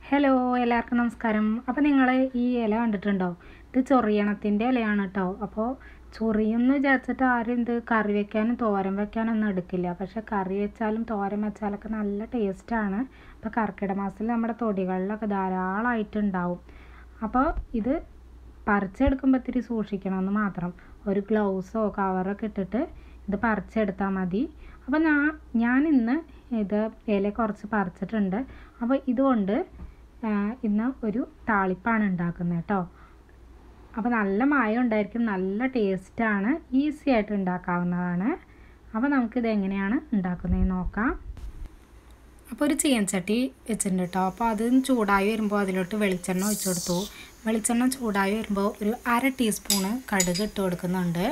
hello എല്ലാവർക്കും നമസ്കാരം അപ്പോൾ നിങ്ങൾ ഈ ഇല കണ്ടിട്ടുണ്ടോ ഇത് ചൊറിയണത്തിൻ്റെ ഇലയാണ് കേട്ടോ അപ്പോൾ ചൊറിയെന്ന് വിചാരിച്ചിട്ട് ആരും ഇത് കറി വെക്കാനും തോരൻ വെക്കാനൊന്നും എടുക്കില്ല പക്ഷെ കറി വെച്ചാലും തോരൻ വെച്ചാലൊക്കെ നല്ല ടേസ്റ്റാണ് അപ്പോൾ കർക്കിടക മാസത്തിൽ നമ്മുടെ തൊടികളിലൊക്കെ ധാരാളമായിട്ടുണ്ടാവും അപ്പോൾ ഇത് പറിച്ചെടുക്കുമ്പോൾ ഇത്തിരി സൂക്ഷിക്കണമെന്ന് മാത്രം ഒരു ഗ്ലൗസോ കവറൊക്കെ ഇട്ടിട്ട് ഇത് പറിച്ചെടുത്താൽ മതി അപ്പോൾ ഞാൻ ഞാൻ ഇന്ന് ഇത് ഇല കുറച്ച് പറിച്ചിട്ടുണ്ട് അപ്പോൾ ഇതുകൊണ്ട് ആ, ഇന്ന് ഒരു താളിപ്പാണ് ഉണ്ടാക്കുന്നത് കേട്ടോ അപ്പോൾ നല്ല മയം ഉണ്ടായിരിക്കും നല്ല ടേസ്റ്റാണ് ഈസി ആയിട്ട് ഉണ്ടാക്കാവുന്നതാണ് അപ്പോൾ നമുക്കിത് എങ്ങനെയാണ് ഉണ്ടാക്കുന്നതെന്ന് നോക്കാം അപ്പോൾ ഒരു ചീനച്ചട്ടി വെച്ചിട്ടുണ്ട് കേട്ടോ അപ്പോൾ അത് ചൂടായി വരുമ്പോൾ അതിലോട്ട് വെളിച്ചെണ്ണ ഒഴിച്ചു കൊടുത്തു വെളിച്ചെണ്ണ ചൂടായി വരുമ്പോൾ ഒരു അര ടീസ്പൂണ് കടുക് ഇട്ട് കൊടുക്കുന്നുണ്ട്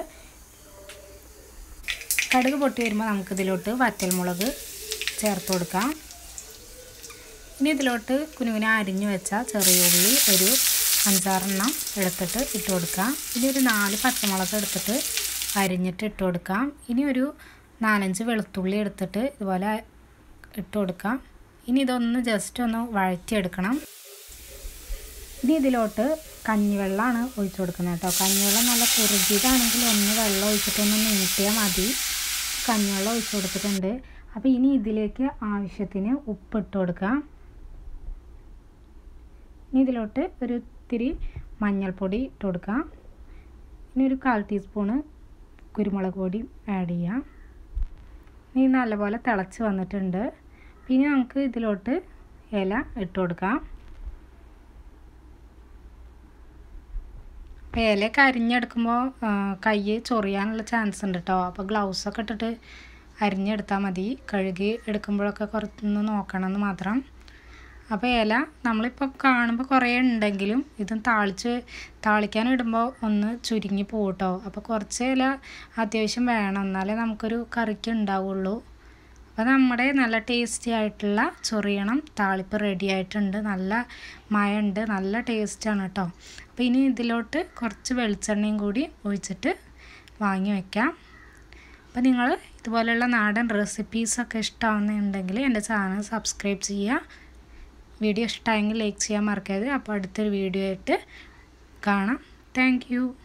കടുക് പൊട്ടി വരുമ്പോൾ നമുക്കിതിലോട്ട് വറ്റൽമുളക് ചേർത്ത് കൊടുക്കാം ഇനി ഇതിലോട്ട് കുനുകുന അരിഞ്ഞു വെച്ച ചെറിയ ഉള്ളി ഒരു അഞ്ചാറെണ്ണം എടുത്തിട്ട് ഇട്ട് കൊടുക്കാം ഇനി ഒരു നാല് പച്ചമുളക് എടുത്തിട്ട് അരിഞ്ഞിട്ട് ഇട്ട് കൊടുക്കാം ഇനി ഒരു നാലഞ്ച് വെളുത്തുള്ളി എടുത്തിട്ട് ഇതുപോലെ ഇട്ട് കൊടുക്കാം ഇനി ഇതൊന്ന് ജസ്റ്റ് ഒന്ന് വഴറ്റിയെടുക്കണം ഇനി ഇതിലോട്ട് കഞ്ഞിവെള്ളമാണ് ഒഴിച്ചു കൊടുക്കുന്നത് കേട്ടോ കഞ്ഞിവെള്ളം നല്ല കുറുകിയതാണെങ്കിൽ ഒന്ന് വെള്ളം ഒഴിച്ചിട്ടൊന്ന് നീട്ടിയാൽ മതി കഞ്ഞിവെള്ളം ഒഴിച്ചു കൊടുത്തിട്ടുണ്ട് അപ്പോൾ ഇനി ഇതിലേക്ക് ആവശ്യത്തിന് ഉപ്പിട്ട് കൊടുക്കാം ഇനി ഇതിലോട്ട് ഒരു ഇത്തിരി മഞ്ഞൾപ്പൊടി ഇട്ട് കൊടുക്കാം ഇനി ഒരു കാൽ ടീസ്പൂണ് കുരുമുളക് പൊടി ആഡ് ചെയ്യാം ഇനി നല്ലപോലെ തിളച്ച് വന്നിട്ടുണ്ട് പിന്നെ നമുക്ക് ഇതിലോട്ട് ഇല ഇട്ട് കൊടുക്കാം അപ്പോൾ ഇലയൊക്കെ അരിഞ്ഞെടുക്കുമ്പോൾ കൈ ചൊറിയാനുള്ള ചാൻസ് ഉണ്ട് കേട്ടോ അപ്പോൾ ഗ്ലൗസൊക്കെ ഇട്ടിട്ട് അരിഞ്ഞെടുത്താൽ മതി കഴുകി എടുക്കുമ്പോഴൊക്കെ കുറച്ചൊന്ന് നോക്കണം എന്ന് മാത്രം അപ്പോൾ ഇല നമ്മളിപ്പോൾ കാണുമ്പോൾ കുറേ ഉണ്ടെങ്കിലും ഇതും താളിച്ച് താളിക്കാൻ ഇടുമ്പോൾ ഒന്ന് ചുരുങ്ങി പോകും കേട്ടോ അപ്പോൾ കുറച്ച് ഇല അത്യാവശ്യം വേണം എന്നാലേ നമുക്കൊരു കറിക്ക് ഉണ്ടാവുള്ളൂ അപ്പോൾ നമ്മുടെ നല്ല ടേസ്റ്റി ആയിട്ടുള്ള ചൊറിയണം താളിപ്പ് റെഡി ആയിട്ടുണ്ട് നല്ല മയമുണ്ട് നല്ല ടേസ്റ്റാണ് കേട്ടോ അപ്പോൾ ഇനി ഇതിലോട്ട് കുറച്ച് വെളിച്ചെണ്ണയും കൂടി ഒഴിച്ചിട്ട് വാങ്ങി വയ്ക്കാം അപ്പോൾ നിങ്ങൾ ഇതുപോലെയുള്ള നാടൻ റെസിപ്പീസൊക്കെ ഇഷ്ടമാവുന്നുണ്ടെങ്കിൽ എൻ്റെ ചാനൽ സബ്സ്ക്രൈബ് ചെയ്യുക വീഡിയോ ഇഷ്ടമായെങ്കിൽ ലൈക്ക് ചെയ്യാൻ മറക്കരുത് അപ്പോൾ അടുത്തൊരു വീഡിയോ ആയിട്ട് കാണാം താങ്ക്